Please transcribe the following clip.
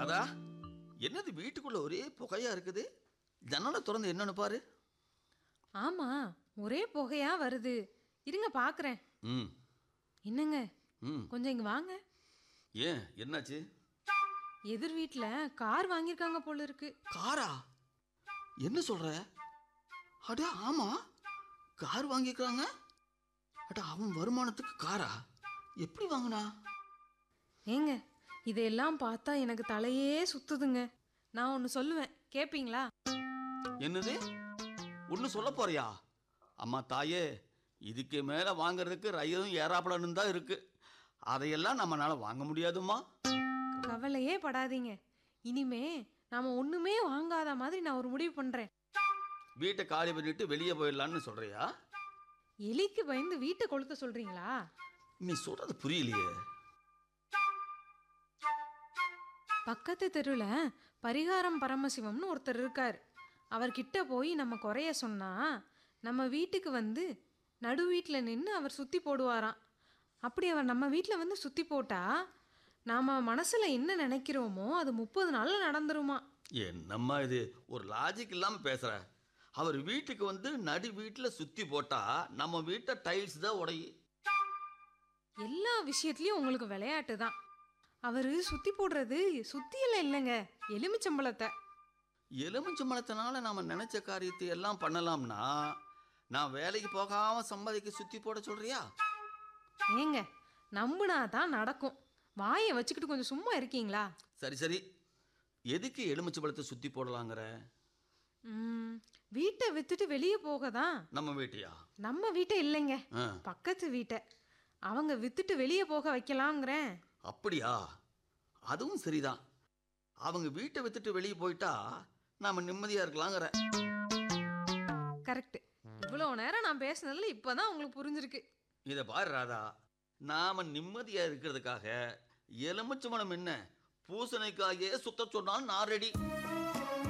ராதா என்னது வீட்டுக்குள்ள ஒரே புகையா இருக்குது ஜன்னலை திறந்து என்னன்னு பாரு ஆமா ஒரே புகையா வருது இருங்க பார்க்குறேன் ம் என்னங்க ம் கொஞ்சம் இங்க வாங்க ஏன் என்னாச்சு எதிர் வீட்டில் கார் வாங்கியிருக்காங்க போல இருக்கு காரா என்ன சொல்ற அட ஆமா கார் வாங்கிக்கிறாங்க அட அவன் வருமானத்துக்கு காரா எப்படி வாங்கினா ஏங்க இதையெல்லாம் பார்த்தா எனக்கு தலையே சுத்துதுங்க நான் ஒன்று சொல்லுவேன் கேட்பீங்களா என்னது ஒன்று சொல்ல போறியா அம்மா தாயே இதுக்கு மேலே வாங்குறதுக்கு ரயிலும் ஏறாப்படணும் தான் இருக்கு அதையெல்லாம் நம்மளால வாங்க முடியாதும்மா கவலையே படாதீங்க இனிமே நாம ஒண்ணுமே வாங்காத மாதிரி நான் ஒரு முடிவு பண்றேன் வீட்டை காலி பண்ணிட்டு வெளியே போயிடலான்னு சொல்றியா எலிக்கு பயந்து வீட்டை கொளுத்த சொல்றீங்களா நீ சொல்றது புரியலையே பக்கத்து தெருவில் பரிகாரம் பரமசிவம்னு ஒருத்தர் இருக்கார் அவர்கிட்ட போய் நம்ம குறைய சொன்னா நம்ம வீட்டுக்கு வந்து நடு வீட்டில் நின்று அவர் சுற்றி போடுவாராம் அப்படி அவர் நம்ம வீட்டில் வந்து சுற்றி போட்டா நாம் மனசில் என்ன நினைக்கிறோமோ அது முப்பது நாளில் நடந்துருமா என்னம்மா இது ஒரு லாஜிக் இல்லாமல் பேசுற அவர் வீட்டுக்கு வந்து நடு வீட்டில் சுற்றி போட்டா நம்ம வீட்டை டைல்ஸ் தான் உடையு எல்லா விஷயத்துலையும் உங்களுக்கு விளையாட்டு தான் அவர் சுற்றி போடுறது சுத்தியில் இல்லைங்க எலுமிச்சம்பழத்தை எலுமிச்சம்பழத்தினால நாம நினைச்ச காரியத்தை எல்லாம் பண்ணலாம்னா நான் வேலைக்கு போகாம சம்பாதிக்க சுற்றி போட சொல்றியா ஏங்க நம்புனா தான் நடக்கும் வாயை வச்சுக்கிட்டு கொஞ்சம் சும்மா இருக்கீங்களா சரி சரி எதுக்கு எலுமிச்சம்பழத்தை சுற்றி போடலாங்கிற ம், வீட்டை வித்துட்டு வெளியே போக தான் நம்ம வீட்டையா நம்ம வீட்டை இல்லைங்க ஆ பக்கத்து வீட்டை அவங்க வித்துட்டு வெளியே போக வைக்கலாங்கிறேன் அப்படியா அதுவும் சரிதான் அவங்க வீட்டை வித்துட்டு வெளியே போயிட்டா நாம நிம்மதியா இருக்கலாங்கிற கரெக்ட் இவ்வளோ நேரம் நான் பேசுனதுல இப்போதான் உங்களுக்கு புரிஞ்சிருக்கு இதை பாரு ராதா நாம நிம்மதியா இருக்கிறதுக்காக எலுமிச்சம்பழம் என்ன பூசணிக்காயே சுத்த சொன்னாலும் நான் ரெடி